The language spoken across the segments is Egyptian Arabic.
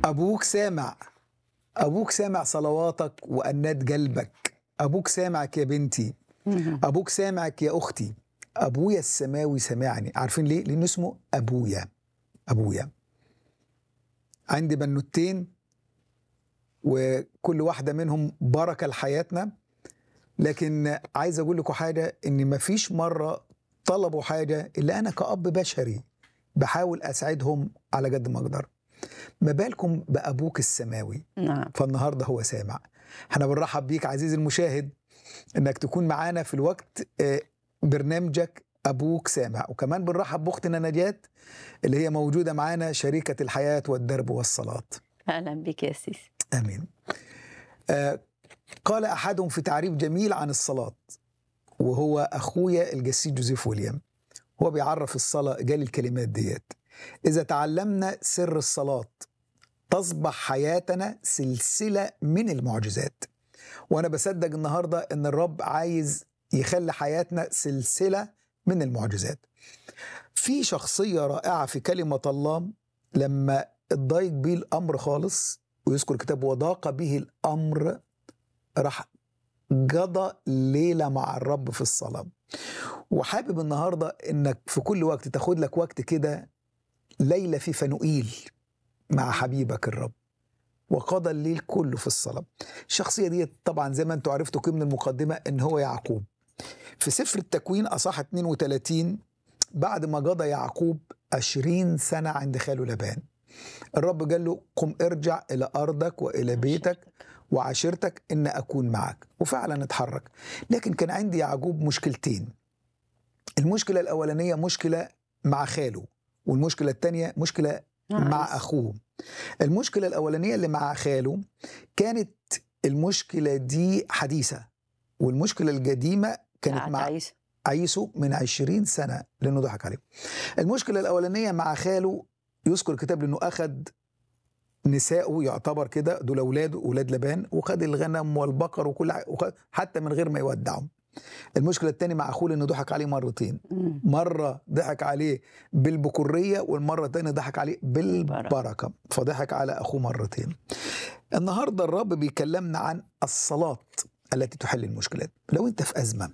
أبوك سامع أبوك سامع صلواتك وأنات قلبك أبوك سامعك يا بنتي أبوك سامعك يا أختي أبويا السماوي سمعني عارفين ليه؟ لأنه اسمه أبويا أبويا عندي بنوتين وكل واحدة منهم بركة لحياتنا لكن عايز أقول لكم حاجة إن مفيش مرة طلبوا حاجة إلا أنا كأب بشري بحاول أساعدهم على قد ما أقدر ما بالكم بأبوك السماوي نعم فالنهارده هو سامع احنا بنرحب بيك عزيزي المشاهد انك تكون معانا في الوقت آه، برنامجك ابوك سامع وكمان بنرحب باختنا نجاة اللي هي موجوده معانا شريكه الحياه والدرب والصلاه اهلا بك يا سيسي امين آه، قال احدهم في تعريف جميل عن الصلاه وهو اخويا الجسيد جوزيف ويليام هو بيعرف الصلاه قال الكلمات ديت اذا تعلمنا سر الصلاه تصبح حياتنا سلسله من المعجزات وانا بصدق النهارده ان الرب عايز يخلي حياتنا سلسله من المعجزات في شخصيه رائعه في كلمه الله لما اتضايق بيه الامر خالص ويذكر الكتاب وضاق به الامر راح قضى ليله مع الرب في الصلاه وحابب النهارده انك في كل وقت تاخد لك وقت كده ليله في فنوئيل مع حبيبك الرب وقضى الليل كله في الصلاة الشخصية دي طبعا زي ما انتوا عرفتوا كده من المقدمة ان هو يعقوب في سفر التكوين أصح 32 بعد ما قضى يعقوب 20 سنة عند خاله لبان الرب قال له قم ارجع إلى أرضك وإلى بيتك وعشيرتك إن أكون معك وفعلا اتحرك لكن كان عندي يعقوب مشكلتين المشكلة الأولانية مشكلة مع خاله والمشكلة الثانية مشكلة مع أخوه المشكلة الأولانية اللي مع خاله كانت المشكلة دي حديثة والمشكلة القديمة كانت بتاعت مع عيسى عيسو من عشرين سنة لأنه ضحك عليه المشكلة الأولانية مع خاله يذكر الكتاب لأنه أخذ نساءه يعتبر كده دول أولاده أولاد لبان وخد الغنم والبقر وكل ح- وخد حتى من غير ما يودعهم المشكلة الثانية مع أخوه لأنه ضحك عليه مرتين مم. مرة ضحك عليه بالبكورية والمرة الثانية ضحك عليه بالبركة فضحك على أخوه مرتين النهاردة الرب بيكلمنا عن الصلاة التي تحل المشكلات لو أنت في أزمة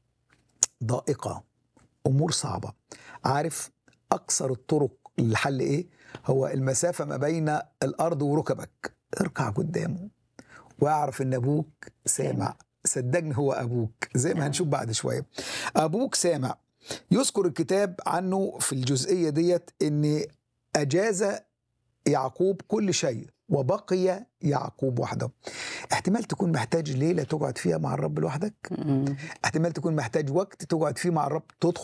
ضائقة أمور صعبة عارف أكثر الطرق للحل إيه هو المسافة ما بين الأرض وركبك اركع قدامه واعرف ان ابوك سامع صدقني هو ابوك زي ما نعم. هنشوف بعد شويه ابوك سامع يذكر الكتاب عنه في الجزئيه ديت ان اجاز يعقوب كل شيء وبقي يعقوب وحده احتمال تكون محتاج ليله تقعد فيها مع الرب لوحدك مم. احتمال تكون محتاج وقت تقعد فيه مع الرب تدخل